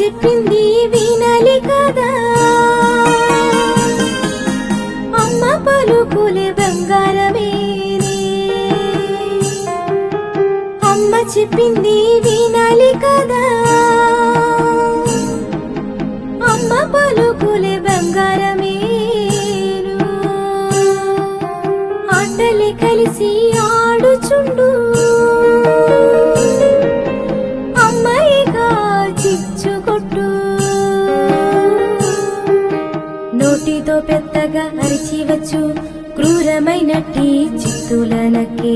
చెప్పింది వినాలి కదా అమ్మ పలుకులే బంగారమేనే అమ్మ చెప్పింది వినాలి కదా అమ్మ పలుకులే బంగారమేను ఆటలే కలిసి ఆడుచుండు అమ్మాయిగా చిచ్చుకొట్టు నోటితో పెద్దగా అరిచివచ్చు క్రూరమైనట్టి చిత్తులనకే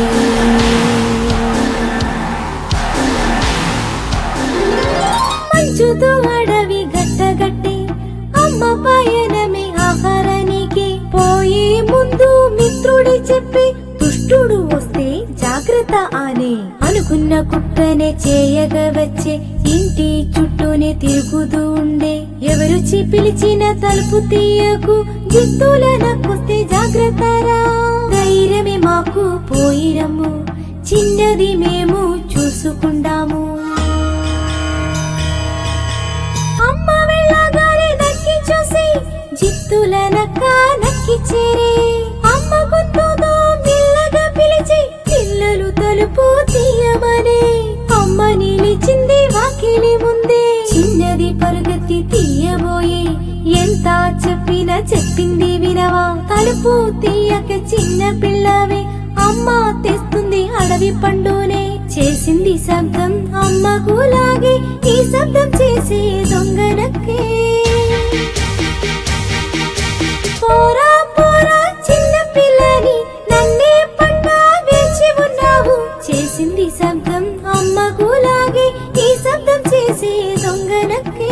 మంచుతో అడవి గట్టగట్టి అమ్మ పయనమే ఆహారానికి పోయే ముందు మిత్రుడి చెప్పి దుష్టుడు వస్తే జాగ్రత్త ఆనే అనుకున్న కుట్రనే చేయగా వచ్చే ఇంటి చుట్టూనే తిరుగుతూ ఉండే ఎవరుచి పిలిచిన తలుపు తీయకు జిత్తుల నక్కొస్తే జాగ్రత్తరా ధైర్యమే మాకు పోయిరమ్ము చిన్నది మేము చూసుకుందాము అమ్మ వెళ్ళగానే నక్కి చూసి జిత్తుల నక్క నక్కి చేరే అమ్మ గొంతుతో మెల్లగా పిలిచి పిల్లలు తలుపు తీయమనే అమ్మ నిలిచింది వాకిలి ముందే చిన్నది పరుగెత్తి తీయబోయే ఎంత చెప్పినా చెప్పింది వినవా తలుపు తీయక చిన్న పిల్లవే అమ్మ తెస్తుంది అడవి పండునే చేసింది శబ్దం అమ్మకు లాగే ఈ శబ్దం చేసే దొంగనక్కే పోరా పోరా చిన్న పిల్లని నన్నే పండా వేచి ఉన్నావు చేసింది శబ్దం అమ్మకు లాగే ఈ శబ్దం చేసే దొంగనక్కే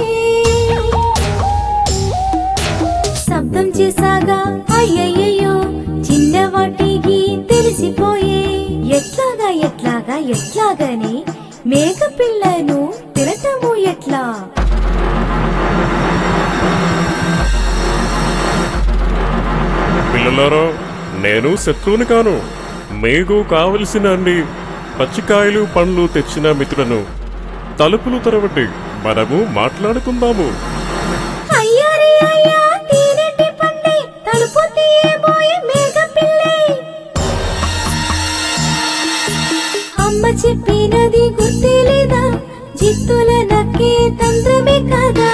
శబ్దం చేసాగా అయ్యయ్యో చిన్నవాటికి తెలిసిపోయే ఎట్లాగా ఎట్లాగా ఎట్లాగని మేక పిల్లను తినటము ఎట్లా పిల్లలారా నేను శత్రువుని కాను మీకు కావలసిన అన్ని పచ్చికాయలు పండ్లు తెచ్చిన మిత్రులను తలుపులు తెరవండి మనము మాట్లాడుకుందాము అయ్యారి అయ్యా తీనటి పండే తలుపు తీయబోయే మేక పిల్లే అమ్మ చెప్పినది గుర్తే లేదా జిత్తుల నక్కే తంత్రమే కదా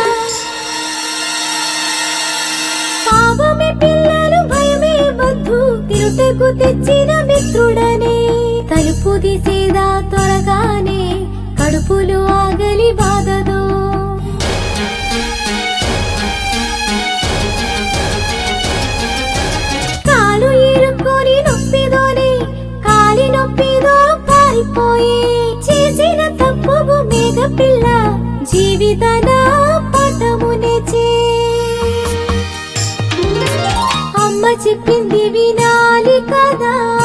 పాపమే పిల్లలు భయమే వద్దు తిరుటకు తెచ్చిన మిత్రుడనే తలుపు తీసేదా త్వరగానే కడుపులు ఆగలి బాధదో కాలు ఇరుక్కొని నొప్పిదోనే కాలి నొప్పిదో పారిపోయే చేసిన తప్పుకు మేఘ పిల్ల జీవితన పటమునేచే అమ్మ చెప్పింది వినాలి కదా